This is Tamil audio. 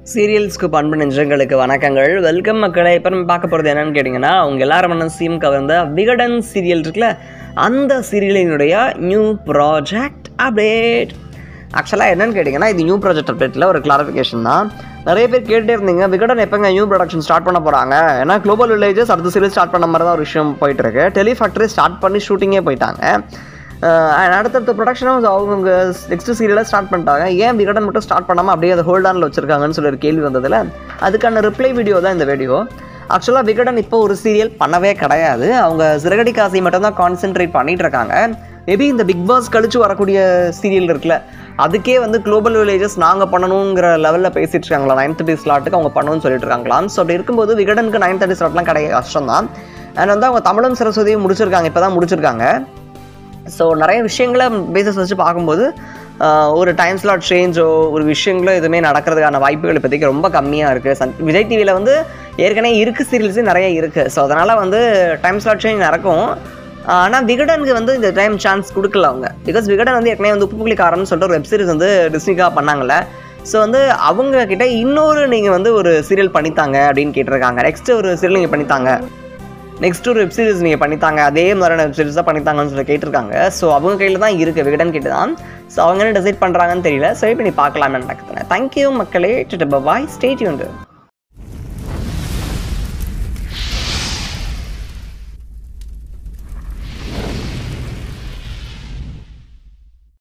சீரியல்ஸ்க்கு பண்பு நெஞ்சங்களுக்கு வணக்கங்கள் வெல்கம் மக்களை இப்போ நம்ம பார்க்க போகிறது என்னன்னு கேட்டிங்கன்னா அவங்க எல்லாரும் மனசையும் கவர்ந்த விகடன் சீரியல் இருக்குல்ல அந்த சீரியலினுடைய நியூ ப்ராஜெக்ட் அப்டேட் ஆக்சுவலாக என்னன்னு கேட்டிங்கன்னா இது நியூ ப்ராஜெக்ட் அப்டேட்டில் ஒரு கிளாரிஃபிகேஷன் தான் நிறைய பேர் கேட்டே இருந்தீங்க விகடன் எப்போங்க நியூ ப்ரொடக்ஷன் ஸ்டார்ட் பண்ண போகிறாங்க ஏன்னா குளோபல் வில்லேஜஸ் அடுத்த சீரியல் ஸ்டார்ட் பண்ண மாதிரி தான் ஒரு விஷயம் போயிட்டு இருக்கு டெலிஃபேக்டரி ஸ்டார்ட் பண்ணி ஷூட்டிங்கே போயிட்டாங்க அண்ட் அடுத்தடுத்த ப்ரொடக்ஷனும் அவங்க நெக்ஸ்ட் சீரியலாக ஸ்டார்ட் பண்ணிட்டாங்க ஏன் விகடன் மட்டும் ஸ்டார்ட் பண்ணாமல் அப்படியே அதை ஹோல்ட் ஆனில் வச்சிருக்காங்கன்னு சொல்லி ஒரு கேள்வி வந்ததில் அதுக்கான ரிப்ளை வீடியோ தான் இந்த வீடியோ ஆக்சுவலாக விகடன் இப்போ ஒரு சீரியல் பண்ணவே கிடையாது அவங்க சிறகடி காசி மட்டும் தான் கான்சென்ட்ரேட் பண்ணிட்டு இருக்காங்க மேபி இந்த பிக் பாஸ் கழிச்சு வரக்கூடிய சீரியல் இருக்குல்ல அதுக்கே வந்து குளோபல் வில்லேஜஸ் நாங்கள் பண்ணணுங்கிற லெவலில் பேசிட்டு இருக்காங்களா நைன் தேர்ட்டி ஸ்லாட்டுக்கு அவங்க பண்ணணும்னு சொல்லிட்டு இருக்காங்களாம் ஸோ அப்படி இருக்கும்போது விகடனுக்கு நைன் தேர்ட்டி ஸ்லாட்லாம் கிடையாது கஷ்டம் தான் அண்ட் வந்து அவங்க தமிழும் சரஸ்வதியும் முடிச்சிருக்காங்க இப்போ தான் முடிச்சிருக்காங்க ஸோ நிறைய விஷயங்களை பேசஸ் வச்சு பார்க்கும்போது ஆஹ், ஒரு டைம் ஸ்லாட் சேஞ்சோ ஒரு விஷயங்களோ எதுவுமே நடக்கிறதுக்கான வாய்ப்புகள் இப்போதைக்கு ரொம்ப கம்மியாக இருக்குது சன் விஜய் டிவியில் வந்து ஏற்கனவே இருக்குது சீரியல்ஸே நிறைய இருக்குது ஸோ அதனால் வந்து டைம் ஸ்லாட் சேஞ்ச் நடக்கும் ஆனால் விகடனுக்கு வந்து இந்த டைம் சான்ஸ் கொடுக்கல அவங்க பிகாஸ் விகடன் வந்து ஏற்கனவே வந்து உப்புப்புலிக்காரன்னு சொல்லிட்டு ஒரு வெப் சீரிஸ் வந்து டிஸ்னிக்காக பண்ணாங்கல்ல ஸோ வந்து அவங்க கிட்ட இன்னொரு நீங்கள் வந்து ஒரு சீரியல் பண்ணித்தாங்க அப்படின்னு கேட்டிருக்காங்க நெக்ஸ்ட் ஒரு சீரியல் நீங்கள் பண்ணித்தாங்க நெக்ஸ்ட் ஒரு வெப் சீரிஸ் நீங்கள் பண்ணித்தாங்க அதே மாதிரியான வெப் சீரிஸ் தான் பண்ணித்தாங்கன்னு சொல்லி கேட்டிருக்காங்க ஸோ அவங்க கையில் தான் இருக்குது விகடன் கிட்ட தான் ஸோ அவங்க என்ன டிசைட் பண்ணுறாங்கன்னு தெரியல ஸோ இப்போ நீ பார்க்கலாமே நடக்குதுன்னு தேங்க்யூ மக்களே பாய் ஸ்டேட் யூண்டு